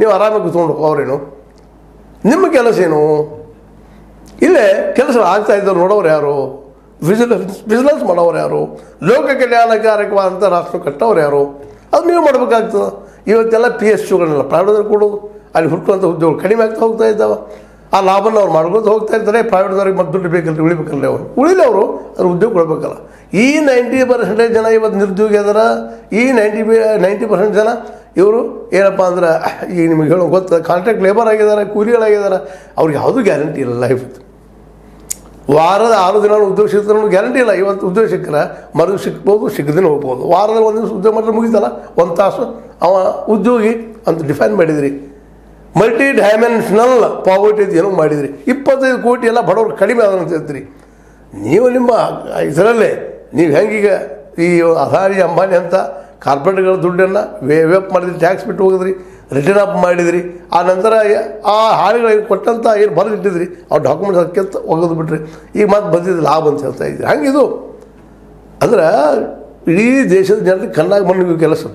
ನೀವು ಆರಾಮಾಗಿ ಕೂತ್ಕೊಂಡು ಹೋಗ್ರೇನು ನಿಮ್ಮ ಕೆಲಸ ಏನು ಇಲ್ಲೇ ಕೆಲಸ ಆಗ್ತಾ ಇದ್ದವ್ರು ನೋಡೋರು ಯಾರು ವಿಜಿಲೆನ್ಸ್ ಬಿಸ್ನೆಸ್ ಮಾಡೋರು ಯಾರು ಲೋಕ ಕಲ್ಯಾಣಕಾರಕವಾದಂಥ ರಾಷ್ಟ್ರ ಕಟ್ಟೋರು ಯಾರು ಅದು ನೀವು ಮಾಡ್ಬೇಕಾಗ್ತದೆ ಇವತ್ತೆಲ್ಲ ಪಿ ಎಸ್ ಯುಗಳನ್ನೆಲ್ಲ ಪ್ರೈವೇಟ್ದವ್ರು ಕೊಡೋದು ಅಲ್ಲಿ ಹುಟ್ಟುವಂಥ ಉದ್ಯೋಗ ಕಡಿಮೆ ಆಗ್ತಾ ಹೋಗ್ತಾ ಇದ್ದಾವೆ ಆ ಲಾಭನ ಅವ್ರು ಮಾಡ್ಕೊತ ಹೋಗ್ತಾ ಇರ್ತಾರೆ ಪ್ರೈವೇಟ್ದವ್ರಿಗೆ ಮತ್ತೆ ದುಡ್ಡು ಬೇಕಲ್ರಿ ಉಳಿಬೇಕಲ್ರಿ ಅವರು ಉಳಿಲಿ ಅವರು ಅದ್ರ ಉದ್ಯೋಗ ಕೊಡಬೇಕಲ್ಲ ಈ ನೈಂಟಿ ಪರ್ಸೆಂಟೇಜ್ ಜನ ಇವತ್ತು ನಿರುದ್ಯೋಗಿ ಅದಾರ ಈ ನೈಂಟಿ ನೈಂಟಿ ಪರ್ಸೆಂಟ್ ಜನ ಇವರು ಏನಪ್ಪ ಅಂದ್ರೆ ಈಗ ನಿಮಗೆ ಹೇಳೋ ಗೊತ್ತ ಕಾಂಟ್ರಾಕ್ಟ್ ಲೇಬರ್ ಆಗಿದ್ದಾರೆ ಕೂಲಿಗಳಾಗಿದ್ದಾರೆ ಅವ್ರಿಗೆ ಯಾವುದೂ ಗ್ಯಾರಂಟಿ ಇಲ್ಲ ಲೈಫ್ ವಾರದ ಆರು ದಿನ ಉದ್ಯೋಗ ಸಿಗ್ತಾರೆ ಅನ್ನೋ ಗ್ಯಾರಂಟಿ ಇಲ್ಲ ಇವತ್ತು ಉದ್ಯೋಗ ಸಿಕ್ಕರೆ ಮರು ಸಿಕ್ಬೋದು ಸಿಕ್ಕದಿನ ಹೋಗ್ಬೋದು ವಾರದಲ್ಲಿ ಒಂದು ದಿವಸ ಉದ್ಯೋಗ ಮಾಡಿದ್ರೆ ಮುಗಿತಲ್ಲ ಒಂದು ತಾಸು ಅವ ಉದ್ಯೋಗಿ ಅಂತ ಡಿಫೈನ್ ಮಾಡಿದ್ರಿ ಮಲ್ಟಿ ಡೈಮೆನ್ಷನಲ್ ಪಾವರ್ಟಿ ಏನೋ ಮಾಡಿದ್ರಿ ಇಪ್ಪತ್ತೈದು ಕೋಟಿ ಎಲ್ಲ ಬಡವರು ಕಡಿಮೆ ಆದ ಅಂತ ಹೇಳ್ತೀರಿ ನೀವು ನಿಮ್ಮ ಇದರಲ್ಲೇ ನೀವು ಹೆಂಗೀಗ ಈ ಅದಾನಿ ಅಂಬಾನಿ ಅಂತ ಕಾರ್ಪೊರೇಟ್ಗಳ ದುಡ್ಡನ್ನು ವೇ ವೇಪ್ ಮಾಡಿದ್ರಿ ಟ್ಯಾಕ್ಸ್ ಬಿಟ್ಟು ಹೋಗಿದ್ರಿ ರಿಟರ್ನ್ ಅಪ್ ಮಾಡಿದ್ರಿ ಆ ನಂತರ ಆ ಹಾಳುಗಳಿಗೆ ಕೊಟ್ಟಂಥ ಏನು ಬರೆದಿಟ್ಟಿದ್ರಿ ಆ ಡಾಕ್ಯುಮೆಂಟ್ಸ್ ಅದಕ್ಕಿಂತ ಒಗೆದು ಬಿಟ್ರಿ ಈಗ ಮತ್ತೆ ಬಂದಿದ್ದು ಲಾಭ ಅಂತ ಹೇಳ್ತಾ ಇದ್ರಿ ಹಂಗಿದು ಅಂದ್ರೆ ಇಡೀ ದೇಶದ ಜನರಿಗೆ ಕಣ್ಣಾಗಿ ಮಣ್ಣಿಗೆ ಕೆಲಸ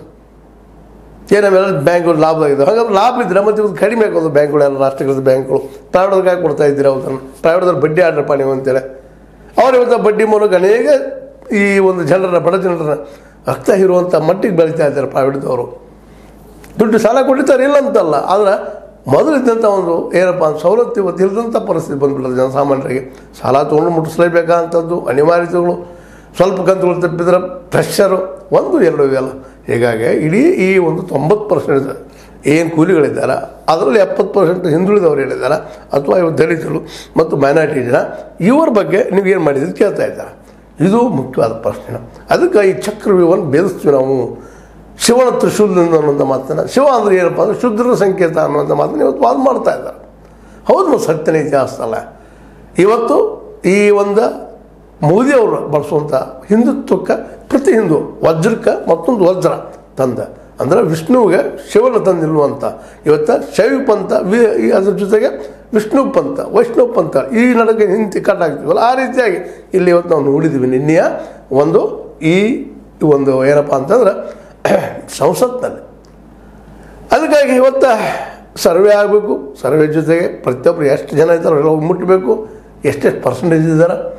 ಏನು ನಾವೆಲ್ಲ ಬ್ಯಾಂಕ್ಗಳು ಲಾಭ ಆಗಿದೆ ಹಾಗಾದ್ರೆ ಲಾಭ ಇದ್ರೆ ಮತ್ತೆ ಇವತ್ತು ಕಡಿಮೆ ಆಗೋದು ಬ್ಯಾಂಕ್ಗಳು ಎಲ್ಲ ರಾಷ್ಟ್ರೀಕೃತ ಬ್ಯಾಂಕ್ಗಳು ಪ್ರೈವೇಟ್ಗೆ ಕೊಡ್ತಾ ಇದ್ದೀರಿ ಅವತ್ತನ್ನು ಪ್ರೈವೇಟ್ದವ್ರು ಬಡ್ಡಿ ಆಡ್ರಪ್ಪ ನೀವು ಅಂತೇಳಿ ಅವ್ರು ಇವತ್ತು ಬಡ್ಡಿ ಮೂಲಕ ಅನೇಕ ಈ ಒಂದು ಜನರ ಬಡ ಜನರ ರಕ್ತ ಹೀರುವಂಥ ಮಟ್ಟಿಗೆ ಬೆಳೀತಾ ಇದ್ದಾರೆ ಪ್ರೈವೇಟ್ದವರು ದುಡ್ಡು ಸಾಲ ಕೊಟ್ಟಿರ್ತಾರೆ ಇಲ್ಲ ಅಂತಲ್ಲ ಆದ್ರೆ ಮೊದಲಿದ್ದಂಥ ಒಂದು ಏನಪ್ಪ ಅಂತ ಸವಲತ್ತು ಇವತ್ತು ಇಲ್ಲದಂಥ ಪರಿಸ್ಥಿತಿ ಬಂದ್ಬಿಡ್ತದೆ ಜನಸಾಮಾನ್ಯರಿಗೆ ಸಾಲ ತೊಗೊಂಡು ಮುಟ್ಟಿಸ್ಲೇಬೇಕಾದಂಥದ್ದು ಅನಿವಾರ್ಯತೆಗಳು ಸ್ವಲ್ಪ ಕಂತುಗಳು ತಪ್ಪಿದ್ರೆ ಪ್ರೆಷರು ಒಂದು ಎರಡು ಇವೆಲ್ಲ ಹೀಗಾಗಿ ಇಡೀ ಈ ಒಂದು ತೊಂಬತ್ತು ಪರ್ಸೆಂಟ್ ಏನು ಕೂಲಿಗಳಿದ್ದಾರೆ ಅದರಲ್ಲಿ ಎಪ್ಪತ್ತು ಪರ್ಸೆಂಟ್ ಹಿಂದುಳಿದವರು ಹೇಳಿದ್ದಾರೆ ಅಥವಾ ಇವರು ದಲಿತರು ಮತ್ತು ಮೈನಾರಿಟಿ ಜನ ಇವರ ಬಗ್ಗೆ ನೀವು ಏನು ಮಾಡಿದ್ರಿ ಕೇಳ್ತಾ ಇದ್ದಾರೆ ಇದು ಮುಖ್ಯವಾದ ಪ್ರಶ್ನೆ ಅದಕ್ಕೆ ಈ ಚಕ್ರವ್ಯೂಹವನ್ನು ಭೇದಿಸ್ತೀವಿ ನಾವು ಶಿವನ ತ್ರಿಶೂಲದಿಂದ ಅನ್ನುವಂಥ ಮಾತನ್ನು ಶಿವ ಅಂದರೆ ಏನಪ್ಪ ಅಂದರೆ ಶುದ್ಧರ ಸಂಕೇತ ಅನ್ನುವಂಥ ಮಾತನ್ನು ಇವತ್ತು ವಾದ ಮಾಡ್ತಾ ಇದ್ದಾರೆ ಹೌದು ಮತ್ತು ಸತ್ಯನ ಇತಿಹಾಸ ಅಲ್ಲ ಇವತ್ತು ಈ ಒಂದು ಮೋದಿಯವರು ಬಳಸುವಂಥ ಹಿಂದುತ್ವಕ್ಕೆ ಪ್ರತಿ ಹಿಂದೂ ವಜ್ರಕ್ಕೆ ಮತ್ತೊಂದು ವಜ್ರ ತಂದ ಅಂದರೆ ವಿಷ್ಣುವಿಗೆ ಶಿವನ ತಂದಿರುವಂಥ ಇವತ್ತು ಶೈವ ಪಂಥ ವಿ ಈ ಅದ್ರ ಜೊತೆಗೆ ವಿಷ್ಣು ಪಂಥ ವೈಷ್ಣವ ಪಂಥ ಈ ನಡುವೆ ಹಿಂತಿ ಕಟ್ಟಾಗ್ತೀವಲ್ಲ ಆ ರೀತಿಯಾಗಿ ಇಲ್ಲಿ ಇವತ್ತು ನಾವು ನೋಡಿದ್ದೀವಿ ನಿನ್ನೆಯ ಒಂದು ಈ ಒಂದು ಏನಪ್ಪ ಅಂತಂದ್ರೆ ಸಂಸತ್ನಲ್ಲಿ ಅದಕ್ಕಾಗಿ ಇವತ್ತು ಸರ್ವೆ ಆಗಬೇಕು ಸರ್ವೆ ಜೊತೆಗೆ ಪ್ರತಿಯೊಬ್ಬರು ಎಷ್ಟು ಜನ ಇದ್ದಾರೆ ಎಲ್ಲ ಮುಟ್ಟಬೇಕು ಎಷ್ಟೆಷ್ಟು ಪರ್ಸೆಂಟೇಜ್ ಇದ್ದಾರೆ